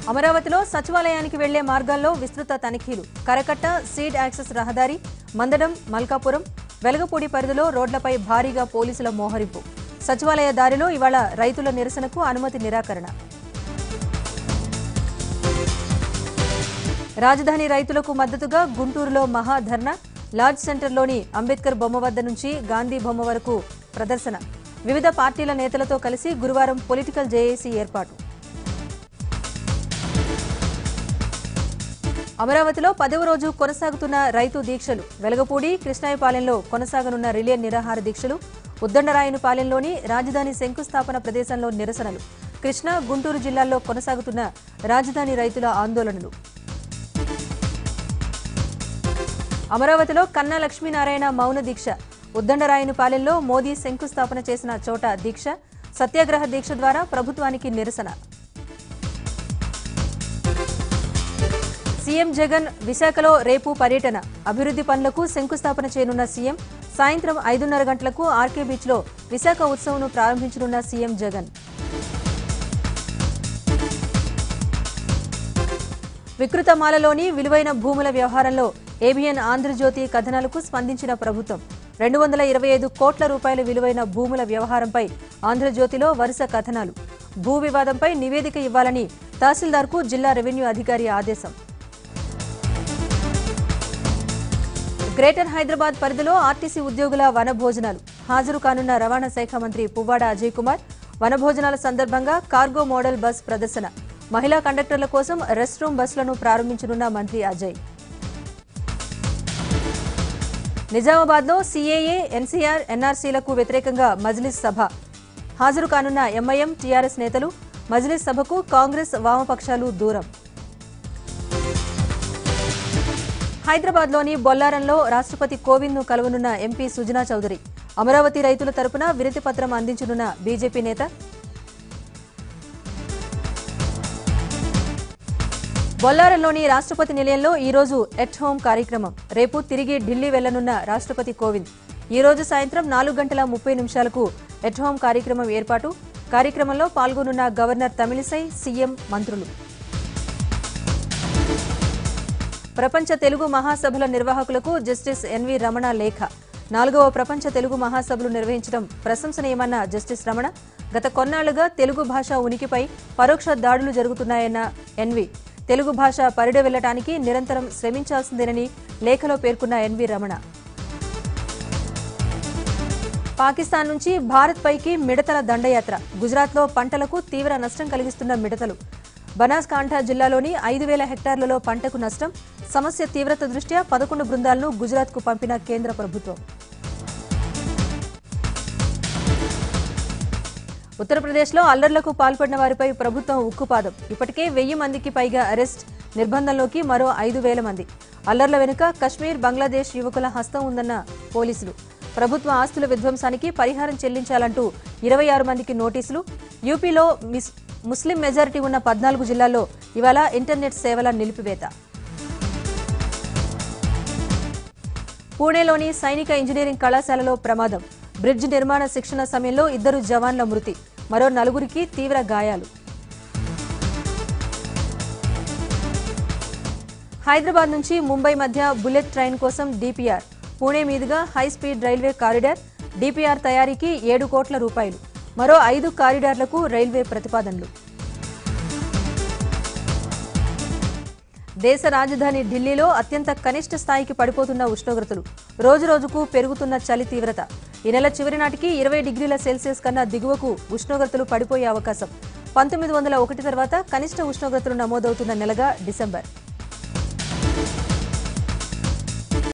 అమరావతిలో సచివాలయానికి వెళ్లే మార్గాల్లో విస్తృత తనిఖీలు కరకట్ట సీడ్ యాక్సెస్ రహదారి మందడం మల్కాపురం వెలగపూడి పరిధిలో రోడ్లపై భారీగా పోలీసుల మోహరింపు సచివాలయ దారిలో ఇవాళ రైతుల నిరసనకు అనుమతి నిరాకరణ రాజధాని రైతులకు మద్దతుగా గుంటూరులో మహాధర్నా లార్జ్ సెంటర్లోని అంబేద్కర్ బొమ్మ వద్ద నుంచి గాంధీ బొమ్మ వరకు ప్రదర్శన వివిధ పార్టీల నేతలతో కలిసి గురువారం పొలిటికల్ జేఏసీ ఏర్పాటు అమరావతిలో పదవ రోజు కొనసాగుతున్న రైతు దీక్షలు వెలగపూడి కృష్ణాయపాలెంలో కొనసాగనున్న రిలే నిరాహార దీక్షలు ఉద్దండరాయనిపాలెంలోని రాజధాని శంకుస్థాపన ప్రదేశంలో నిరసనలు కృష్ణా గుంటూరు జిల్లాల్లో కొనసాగుతున్న రాజధాని రైతుల ఆందోళనలు అమరావతిలో కన్నా లక్ష్మీనారాయణ మౌన దీక్ష ఉద్దండరాయనిపాలెంలో మోదీ శంకుస్థాపన చేసిన చోట దీక్ష సత్యాగ్రహ దీక్ష ద్వారా ప్రభుత్వానికి నిరసన సీఎం జగన్ విశాఖలో రేపు పర్యటన అభివృద్ధి పనులకు శంకుస్థాపన చేయనున్న సీఎం సాయంత్రం ఐదున్నర గంటలకు ఆర్కే బీచ్లో విశాఖ ఉత్సవంను ప్రారంభించనున్న సీఎం జగన్ వికృతమాలలోని విలువైన భూముల వ్యవహారంలో ఏబిఎన్ ఆంధ్రజ్యోతి కథనాలకు స్పందించిన ప్రభుత్వం రెండు వందల ఇరవై ఐదు కోట్ల రూపాయల విలువైన భూముల వ్యవహారంపై ఆంధ్రజ్యోతిలో వరుస కథనాలు భూ వివాదంపై నివేదిక ఇవ్వాలని తహసీల్దార్కు జిల్లా రెవెన్యూ అధికారి ఆదేశం గ్రేటర్ హైదరాబాద్ పరిధిలో ఆర్టీసీ ఉద్యోగుల వనభోజనాలు హాజరు కానున్న రవాణా శాఖ మంత్రి పువ్వాడ అజయ్ కుమార్ వనభోజనాల సందర్భంగా కార్గో మోడల్ బస్ ప్రదర్శన మహిళా కండక్టర్ల కోసం రెస్ట్ రూమ్ బస్సులను ప్రారంభించనున్న మంత్రి అజయ్ నిజామాబాద్లో సీఏఏ ఎన్సీఆర్ ఎన్ఆర్సీలకు వ్యతిరేకంగా మజ్లిస్ సభ హాజరు కానున్న ఎంఐఎం టీఆర్ఎస్ నేతలు మజ్లిస్ సభకు కాంగ్రెస్ వామపక్షాలు దూరం హైదరాబాద్లోని బొల్లారంలో రాష్ట్రపతి కోవింద్ను కలవనున్న ఎంపీ సుజనా చౌదరి అమరావతి రైతుల తరపున వినతి పత్రం అందించనున్న బీజేపీ నేత బొల్లారంలోని రాష్ట్రపతి నిలయంలో ఈ రోజు ఎట్ హోమ్ కార్యక్రమం రేపు తిరిగి ఢిల్లీ వెళ్లనున్న రాష్ట్రపతి కోవింద్ ఈ రోజు సాయంత్రం నాలుగు గంటల ముప్పై నిమిషాలకు ఎట్ హోమ్ కార్యక్రమం ఏర్పాటు కార్యక్రమంలో పాల్గొనున్న గవర్నర్ తమిళిసై సీఎం మంత్రులు ప్రపంచ తెలుగు మహాసభల నిర్వాహకులకు జస్టిస్ ఎన్వి రమణ లేఖ నాలుగవ ప్రపంచ తెలుగు మహాసభలు నిర్వహించడం ప్రశంసనీయమన్న జస్టిస్ రమణ గత కొన్నాళ్లుగా తెలుగు భాష ఉనికిపై పరోక్ష దాడులు జరుగుతున్నాయన్న ఎన్వి తెలుగు భాష పరిడ వెళ్లటానికి నిరంతరం శ్రమించాల్సిందేనని లేఖలో పేర్కొన్న ఎన్వి రమణ పాకిస్తాన్ నుంచి భారత్ పైకి మిడతల దండయాత్ర గుజరాత్లో పంటలకు తీవ్ర నష్టం కలిగిస్తున్న మిడతలు బనాస్కాంఠ జిల్లాలోని ఐదు వేల హెక్టార్లలో పంటకు నష్టం సమస్య తీవ్రత దృష్ట్యా పదకొండు బృందాలను గుజరాత్కు పంపిన కేంద్ర ప్రభుత్వం ఉత్తరప్రదేశ్లో అల్లర్లకు పాల్పడిన వారిపై ప్రభుత్వం ఉక్కుపాదం ఇప్పటికే వెయ్యి మందికి పైగా అరెస్ట్ నిర్బంధంలోకి మరో ఐదు వేల మంది అల్లర్ల వెనుక కశ్మీర్ బంగ్లాదేశ్ యువకుల హస్తం ఉందన్న పోలీసులు ప్రభుత్వ ఆస్తుల విధ్వంసానికి పరిహారం చెల్లించాలంటూ ఇరవై ఆరు మందికి నోటీసులు యూపీలో మిస్ ముస్లిం మెజారిటీ ఉన్న పద్నాలుగు జిల్లాల్లో ఇవాళ ఇంటర్నెట్ సేవల నిలిపివేత పూణేలోని సైనిక ఇంజనీరింగ్ కళాశాలలో ప్రమాదం బ్రిడ్జ్ నిర్మాణ శిక్షణ సమయంలో ఇద్దరు జవాన్ల మృతి మరో నలుగురికి తీవ్ర గాయాలు హైదరాబాద్ నుంచి ముంబై మధ్య బుల్లెట్ ట్రైన్ కోసం డిపిఆర్ పూణే మీదుగా high speed railway corridor DPR తయారీకి ఏడు కోట్ల రూపాయలు మరో ఐదు కారిడార్లకు రైల్వే ప్రతిపాదనలు దేశ రాజధాని ఢిల్లీలో అత్యంత కనిష్ట స్థాయికి పడిపోతున్న ఉష్ణోగ్రతలు రోజురోజుకు పెరుగుతున్న చలి తీవ్రత ఈ నెల చివరి నాటికి ఇరవై డిగ్రీల సెల్సియస్ కన్నా దిగువకు ఉష్ణోగ్రతలు పడిపోయే అవకాశం పంతొమ్మిది వందల ఒకటి తర్వాత కనిష్ట ఉష్ణోగ్రతలు నమోదవుతున్న నెలగా డిసెంబర్